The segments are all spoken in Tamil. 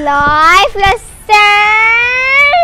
life lesson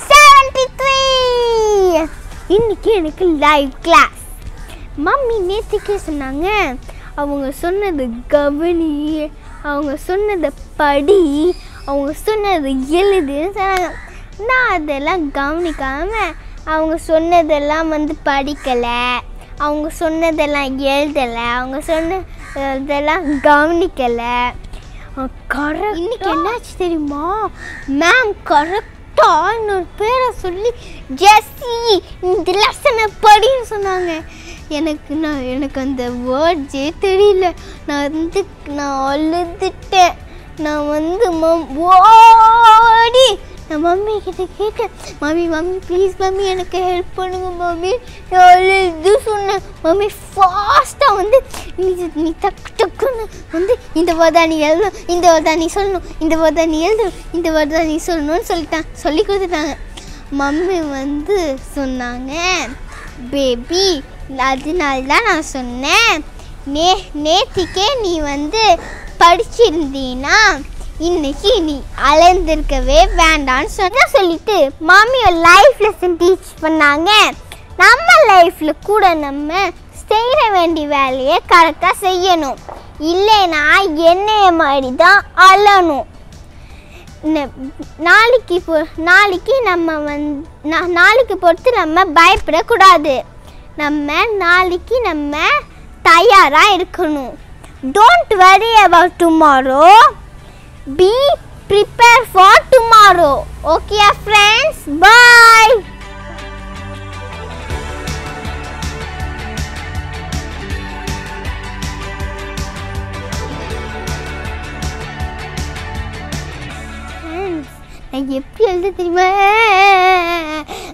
73 இன்னைக்கு எனக்கு லைவ் கிளாஸ் மம்மி நேற்றுக்கு சொன்னாங்க அவங்க சொன்னது கவனி அவங்க சொன்னதை படி அவங்க சொன்னது எழுதுன்னு சொன்னாங்க நான் அதெல்லாம் கவனிக்காம அவங்க சொன்னதெல்லாம் வந்து படிக்கலை அவங்க சொன்னதெல்லாம் எழுதலை அவங்க சொன்ன இதெல்லாம் கவனிக்கலை கரெக்ட் இன்னைக்கு என்னாச்சு தெரியுமா மேம் கரெக்டாக இன்னொரு பேரை சொல்லி ஜெஸ்ஸி இந்த லெசனை படின்னு சொன்னாங்க எனக்கு நான் எனக்கு அந்த வேர்ட்ஸே தெரியல நான் வந்து நான் அழுதுட்டேன் நான் வந்து மம் ஓடி நான் மம்மி கிட்ட கேட்டேன் மம்மி மம்மி ப்ளீஸ் மம்மி எனக்கு ஹெல்ப் பண்ணுங்க மம்மி நான் அழுது சொன்னேன் மம்மி ஃபாஸ்ட்டாக வந்து நீ நீ டக்கு டக்குன்னு வந்து இந்த வேர்டா நீ எழுதணும் இந்த வேர்டா நீ சொல்லணும் இந்த வேர்டா நீ எழுதணும் இந்த வேர்டா நீ சொல்லணும்னு சொல்லிட்டான் சொல்லி கொடுத்துட்டாங்க மம்மி வந்து சொன்னாங்க பேபி அதனால தான் நான் சொன்னேன் நே நேத்திக்கே நீ வந்து படிச்சிருந்தீன்னா இன்னைக்கு நீ அலைந்திருக்கவே வேண்டாம்னு சொன்ன சொல்லிட்டு மாமியோட லைஃப் லெசன் டீச் பண்ணாங்க நம்ம லைஃப்பில் கூட நம்ம செய்ய வேண்டிய வேலையை கரெக்டாக செய்யணும் இல்லைன்னா என்னைய மாதிரி தான் அழணும் ந- நாளைக்கு பொ நாளைக்கு நம்ம வந்து நாளைக்கு பொறுத்து நம்ம பயப்படக்கூடாது நம்ம நாளைக்கு நம்ம தயாராக இருக்கணும் don't worry about tomorrow be prepare for tomorrow okay friends bye நான் எப்படி எழுத தெரியுமா